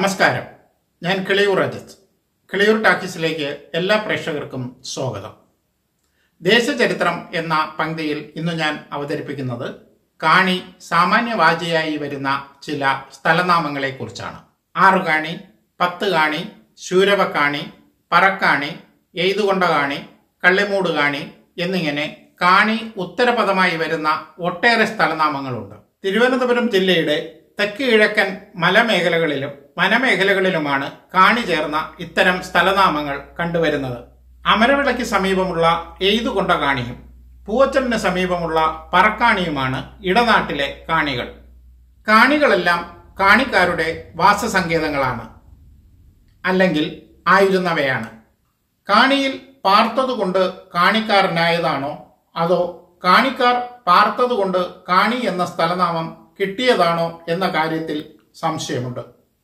നമസ്കാരം ഞാൻ കിളിയൂർ അജിത്ത് കിളിയൂർ ടാക്കീസിലേക്ക് എല്ലാ പ്രേക്ഷകർക്കും സ്വാഗതം ദേശചരിത്രം എന്ന പങ്ക്തിയിൽ ഇന്ന് ഞാൻ അവതരിപ്പിക്കുന്നത് കാണി സാമാന്യവാചിയായി വരുന്ന ചില സ്ഥലനാമങ്ങളെക്കുറിച്ചാണ് ആറുകാണി പത്ത് കാണി ശൂരവക്കാണി പറക്കാണി എയ്തുകൊണ്ട കാണി കള്ളിമൂട് കാണി എന്നിങ്ങനെ കാണി ഉത്തരപദമായി വരുന്ന ഒട്ടേറെ സ്ഥലനാമങ്ങളുണ്ട് തിരുവനന്തപുരം ജില്ലയുടെ തെക്ക് കിഴക്കൻ മലമേഖലകളിലും വനമേഖലകളിലുമാണ് കാണി ചേർന്ന ഇത്തരം സ്ഥലനാമങ്ങൾ കണ്ടുവരുന്നത് അമരവിളയ്ക്ക് സമീപമുള്ള എയ്തുകൊണ്ട കാണിയും പൂവച്ചലിന് സമീപമുള്ള പറക്കാണിയുമാണ് ഇടനാട്ടിലെ കാണികൾ കാണികളെല്ലാം കാണിക്കാരുടെ വാസസങ്കേതങ്ങളാണ് അല്ലെങ്കിൽ ആയിരുന്നവയാണ് കാണിയിൽ പാർത്തതുകൊണ്ട് കാണിക്കാരനായതാണോ അതോ കാണിക്കാർ പാർത്തതുകൊണ്ട് കാണി എന്ന സ്ഥലനാമം കിട്ടിയതാണോ എന്ന കാര്യത്തിൽ സംശയമുണ്ട്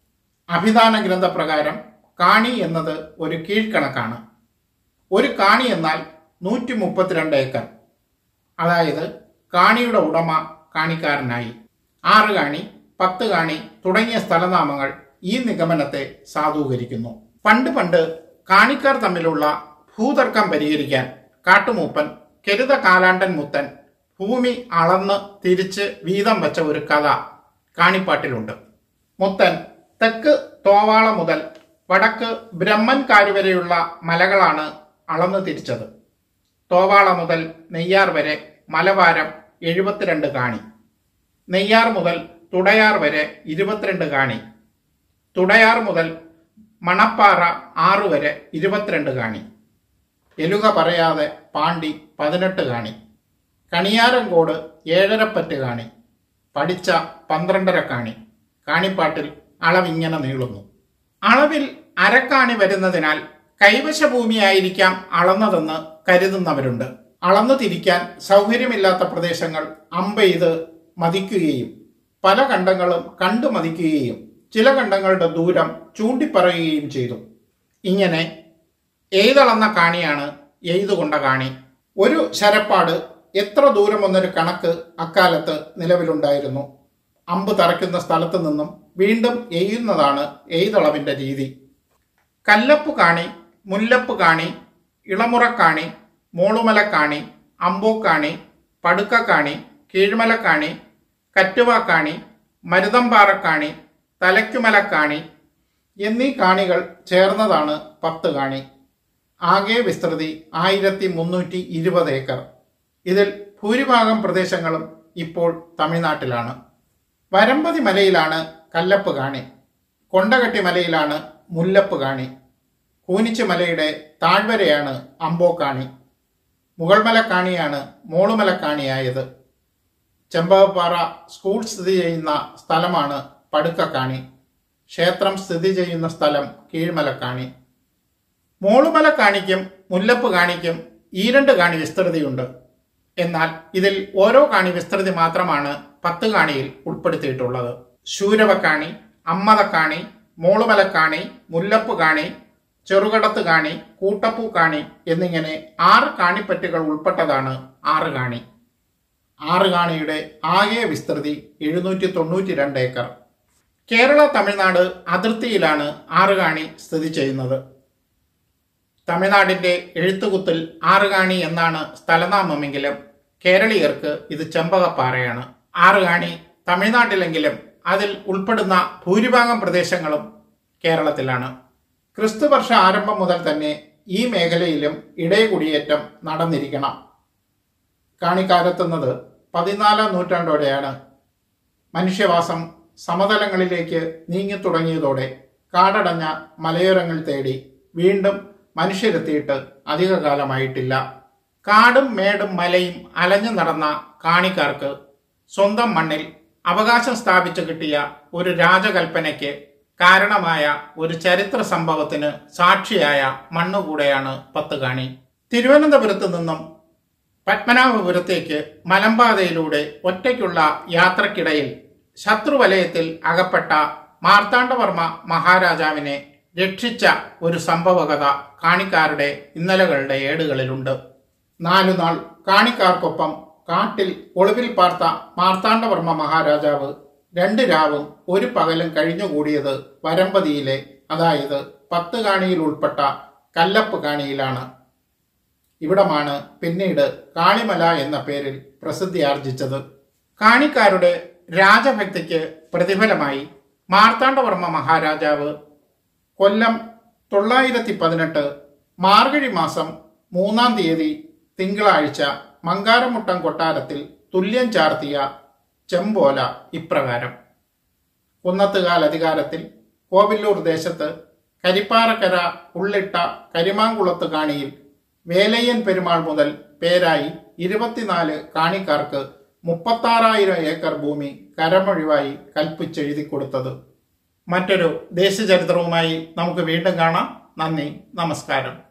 അഭിധാന ഗ്രന്ഥപ്രകാരം കാണി എന്നത് ഒരു കീഴ്ക്കണക്കാണ് ഒരു കാണി എന്നാൽ നൂറ്റി മുപ്പത്തിരണ്ട് ഏക്കർ അതായത് കാണിയുടെ ഉടമ കാണിക്കാരനായി ആറ് കാണി പത്ത് കാണി തുടങ്ങിയ സ്ഥലനാമങ്ങൾ ഈ നിഗമനത്തെ സാധൂകരിക്കുന്നു പണ്ട് പണ്ട് കാണിക്കാർ തമ്മിലുള്ള ഭൂതർക്കം പരിഹരിക്കാൻ കാട്ടുമൂപ്പൻ കെരുത കാലാണ്ടൻ മുത്തൻ ഭൂമി അളന്ന് തിരിച്ച് വീതം വെച്ച ഒരു കഥ കാണിപ്പാട്ടിലുണ്ട് മുത്തൻ തെക്ക് തോവാള മുതൽ വടക്ക് ബ്രഹ്മൻകാര് വരെയുള്ള മലകളാണ് അളന്നു തിരിച്ചത് തോവാള മുതൽ നെയ്യാർ വരെ മലവാരം എഴുപത്തിരണ്ട് കാണി നെയ്യാർ മുതൽ തുടയാർ വരെ ഇരുപത്തിരണ്ട് കാണി തുടയാർ മുതൽ മണപ്പാറ ആറ് വരെ ഇരുപത്തിരണ്ട് കാണി എലുക പറയാതെ പാണ്ടി പതിനെട്ട് കാണി കണിയാരങ്കോട് ഏഴരപ്പറ്റ് കാണി പഠിച്ച പന്ത്രണ്ടര കാണി കാണിപ്പാട്ടിൽ അളവിങ്ങനെ നീളുന്നു അളവിൽ അരക്കാണി വരുന്നതിനാൽ കൈവശ ഭൂമിയായിരിക്കാം അളന്നതെന്ന് കരുതുന്നവരുണ്ട് അളന്നു തിരിക്കാൻ സൗകര്യമില്ലാത്ത പ്രദേശങ്ങൾ അമ്പെയ്ത് മതിക്കുകയും പല കണ്ടങ്ങളും കണ്ടു മതിക്കുകയും ചില കണ്ടങ്ങളുടെ ദൂരം ചൂണ്ടിപ്പറയുകയും ചെയ്തു ഇങ്ങനെ എയ്തളന്ന കാണിയാണ് എയ്തുകൊണ്ട കാണി ഒരു ശരപ്പാട് എത്ര ദൂരമെന്നൊരു കണക്ക് അക്കാലത്ത് നിലവിലുണ്ടായിരുന്നു അമ്പ് തറയ്ക്കുന്ന സ്ഥലത്ത് നിന്നും വീണ്ടും എയ്യുന്നതാണ് എയ്തളവിന്റെ രീതി കല്ലപ്പ് കാണി മുല്ലപ്പ് കാണി ഇളമുറക്കാണി മോളുമലക്കാണി അമ്പോക്കാണി പടുക്കക്കാണി കീഴ്മലക്കാണി കറ്റുവാക്കാണി മരുതമ്പാറക്കാണി തലയ്ക്കുമലക്കാണി എന്നീ കാണികൾ ചേർന്നതാണ് പത്ത് കാണി ആകെ വിസ്തൃതി ആയിരത്തി മുന്നൂറ്റി ഇരുപത് ഏക്കർ ഇതിൽ ഭൂരിഭാഗം പ്രദേശങ്ങളും ഇപ്പോൾ തമിഴ്നാട്ടിലാണ് വരമ്പതി മലയിലാണ് കല്ലപ്പ് കാണി കൊണ്ടകട്ടി മലയിലാണ് മുല്ലപ്പ് കാണി കൂനിച്ച് മലയുടെ താഴ്വരയാണ് അമ്പോക്കാണി മുകൾമലക്കാണിയാണ് മോളുമലക്കാണിയായത് ചെമ്പകപ്പാറ സ്കൂൾ സ്ഥിതി ചെയ്യുന്ന സ്ഥലമാണ് പടുക്കക്കാണി ക്ഷേത്രം സ്ഥിതി ചെയ്യുന്ന സ്ഥലം കീഴ്മലക്കാണി മോളുമലക്കാണിക്കും മുല്ലപ്പ് കാണിക്കും ഈ രണ്ട് കാണി വിസ്തൃതിയുണ്ട് എന്നാൽ ഇതിൽ ഓരോ കാണി വിസ്തൃതി മാത്രമാണ് പത്ത് കാണിയിൽ ഉൾപ്പെടുത്തിയിട്ടുള്ളത് ശൂരവക്കാണി അമ്മതക്കാണി മോളുമലക്കാണി മുല്ലപ്പ് കാണി ചെറുകടത്ത് കാണി കൂട്ടപ്പൂ കാണി എന്നിങ്ങനെ ആറ് കാണിപ്പറ്റുകൾ ഉൾപ്പെട്ടതാണ് ആറ് കാണി ആറ് കാണിയുടെ ആകെ വിസ്തൃതി എഴുന്നൂറ്റി തൊണ്ണൂറ്റി രണ്ട് ഏക്കർ കേരള തമിഴ്നാട് അതിർത്തിയിലാണ് ആറുകാണി സ്ഥിതി ചെയ്യുന്നത് തമിഴ്നാടിന്റെ എഴുത്തുകുത്തിൽ ആറുകാണി എന്നാണ് സ്ഥലനാമമെങ്കിലും കേരളീയർക്ക് ഇത് ചെമ്പകപ്പാറയാണ് ആറുകാണി തമിഴ്നാട്ടിലെങ്കിലും അതിൽ ഉൾപ്പെടുന്ന ഭൂരിഭാഗം പ്രദേശങ്ങളും കേരളത്തിലാണ് ക്രിസ്തുവർഷ ആരംഭം മുതൽ തന്നെ ഈ മേഖലയിലും ഇടയകുടിയേറ്റം നടന്നിരിക്കണം കാണിക്കാരെത്തുന്നത് പതിനാലാം നൂറ്റാണ്ടോടെയാണ് മനുഷ്യവാസം സമതലങ്ങളിലേക്ക് നീങ്ങിത്തുടങ്ങിയതോടെ കാടടഞ്ഞ മലയോരങ്ങൾ തേടി വീണ്ടും മനുഷ്യരെത്തിയിട്ട് അധികകാലമായിട്ടില്ല കാടും മേടും മലയും അലഞ്ഞു നടന്ന കാണിക്കാർക്ക് സ്വന്തം മണ്ണിൽ അവകാശം സ്ഥാപിച്ചു കിട്ടിയ ഒരു രാജകൽപ്പനയ്ക്ക് കാരണമായ ഒരു ചരിത്ര സംഭവത്തിന് സാക്ഷിയായ മണ്ണുകൂടെയാണ് പത്ത് കാണി തിരുവനന്തപുരത്ത് നിന്നും പത്മനാഭപുരത്തേക്ക് മലമ്പാതയിലൂടെ ഒറ്റയ്ക്കുള്ള യാത്രക്കിടയിൽ ശത്രുവലയത്തിൽ അകപ്പെട്ട മാർത്താണ്ഡവർമ്മ മഹാരാജാവിനെ രക്ഷിച്ച ഒരു സംഭവകഥ കാണിക്കാരുടെ ഇന്നലകളുടെ ഏടുകളിലുണ്ട് നാലുനാൾ കാണിക്കാർക്കൊപ്പം കാട്ടിൽ ഒളിവിൽ പാർത്ത മാർത്താണ്ഡവർമ്മ മഹാരാജാവ് രണ്ട് രാവും ഒരു പകലും കഴിഞ്ഞുകൂടിയത് വരമ്പതിയിലെ അതായത് പത്ത് കാണിയിൽ ഉൾപ്പെട്ട കല്ലപ്പ് കാണിയിലാണ് ഇവിടമാണ് പിന്നീട് കാളിമല എന്ന പേരിൽ പ്രസിദ്ധി ആർജിച്ചത് കാണിക്കാരുടെ രാജഭക്തിക്ക് പ്രതിഫലമായി മാർത്താണ്ഡവർമ്മ മഹാരാജാവ് കൊല്ലം തൊള്ളായിരത്തി പതിനെട്ട് മാർഗഴി മാസം മൂന്നാം തീയതി തിങ്കളാഴ്ച മങ്കാരമുട്ടം കൊട്ടാരത്തിൽ തുല്യം ചാർത്തിയ ചെമ്പോല ഇപ്രകാരം കുന്നത്തുകാൽ അധികാരത്തിൽ കോവില്ലൂർ ദേശത്ത് കരിപ്പാറക്കര ഉള്ളിട്ട കരിമാങ്കുളത്ത് കാണിയിൽ വേലയ്യൻ പെരുമാൾ മുതൽ പേരായി ഇരുപത്തിനാല് കാണിക്കാർക്ക് മുപ്പത്താറായിരം ഏക്കർ ഭൂമി കരമൊഴിവായി കൽപ്പിച്ചെഴുതി കൊടുത്തത് മറ്റൊരു ദേശചരിത്രവുമായി നമുക്ക് വീണ്ടും കാണാം നന്ദി നമസ്കാരം